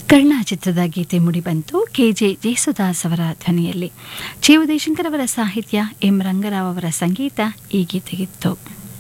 ಕರ್ಣ ಚಿತ್ರದ ಗೀತೆ ಮುಡಿಬಂತು ಕೆ ಜೆ ಜೇಸುದಾಸ್ ಅವರ ಧ್ವನಿಯಲ್ಲಿ ಚಿ ಉದಯಶಂಕರ್ ಅವರ ಸಾಹಿತ್ಯ ಎಂ ರಂಗರಾವ್ ಅವರ ಸಂಗೀತ ಈ ಗೀತೆಗಿತ್ತು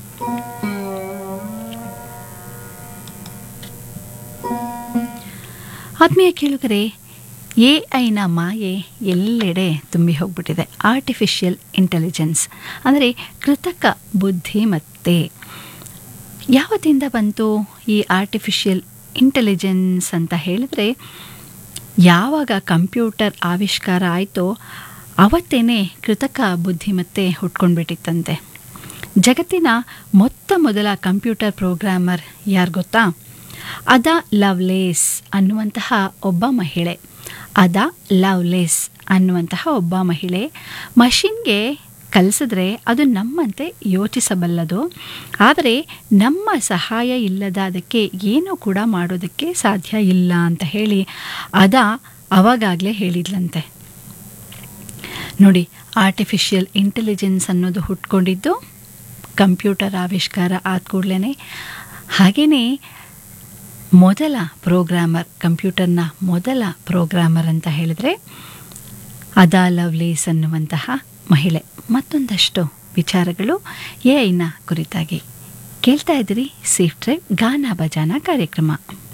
ಆತ್ಮೀಯ ಕೇಳುಗರೆ ಎ ಐನ ಮಾಯೆ ಎಲ್ಲೆಡೆ ತುಂಬಿ ಹೋಗ್ಬಿಟ್ಟಿದೆ ಆರ್ಟಿಫಿಷಿಯಲ್ ಇಂಟೆಲಿಜೆನ್ಸ್ ಅಂದರೆ ಕೃತಕ ಬುದ್ಧಿಮತ್ತೆ ಯಾವತ್ತಿಂದ ಬಂತು ಈ ಆರ್ಟಿಫಿಷಿಯಲ್ ಇಂಟೆಲಿಜೆನ್ಸ್ ಅಂತ ಹೇಳಿದ್ರೆ ಯಾವಾಗ ಕಂಪ್ಯೂಟರ್ ಆವಿಷ್ಕಾರ ಆಯಿತೋ ಅವತ್ತೇನೆ ಕೃತಕ ಬುದ್ಧಿಮತ್ತೆ ಹುಟ್ಕೊಂಡ್ಬಿಟ್ಟಿತ್ತಂತೆ ಜಗತ್ತಿನ ಮೊತ್ತ ಮೊದಲ ಕಂಪ್ಯೂಟರ್ ಪ್ರೋಗ್ರಾಮರ್ ಯಾರು ಗೊತ್ತಾ ಅದಾ ಲವ್ಲೇಸ್ ಅನ್ನುವಂತಹ ಒಬ್ಬ ಮಹಿಳೆ ಅದಾ ಲವ್ಲೇಸ್ ಅನ್ನುವಂತಹ ಒಬ್ಬ ಮಹಿಳೆ ಮಷಿನ್ಗೆ ಕಲಿಸಿದ್ರೆ ಅದು ನಮ್ಮಂತೆ ಯೋಚಿಸಬಲ್ಲದು ಆದರೆ ನಮ್ಮ ಸಹಾಯ ಇಲ್ಲದ ಅದಕ್ಕೆ ಏನೂ ಕೂಡ ಮಾಡೋದಕ್ಕೆ ಸಾಧ್ಯ ಇಲ್ಲ ಅಂತ ಹೇಳಿ ಅದ ಅವಾಗಲೇ ಹೇಳಿದ್ಲಂತೆ ನೋಡಿ ಆರ್ಟಿಫಿಷಿಯಲ್ ಇಂಟೆಲಿಜೆನ್ಸ್ ಅನ್ನೋದು ಹುಟ್ಕೊಂಡಿದ್ದು ಕಂಪ್ಯೂಟರ್ ಆವಿಷ್ಕಾರ ಆದ ಕೂಡಲೇ ಹಾಗೆಯೇ ಮೊದಲ ಪ್ರೋಗ್ರಾಮರ್ ಕಂಪ್ಯೂಟರ್ನ ಮೊದಲ ಪ್ರೋಗ್ರಾಮರ್ ಅಂತ ಹೇಳಿದ್ರೆ ಅದಾ ಲವ್ಲೇಸ್ ಅನ್ನುವಂತಹ ಮಹಿಳೆ ಮತ್ತೊಂದಷ್ಟು ವಿಚಾರಗಳು ಎ ಐನ ಕುರಿತಾಗಿ ಕೇಳ್ತಾ ಇದ್ದೀರಿ ಸೇಫ್ ಡ್ರೈವ್ ಗಾನ ಭಜಾನ ಕಾರ್ಯಕ್ರಮ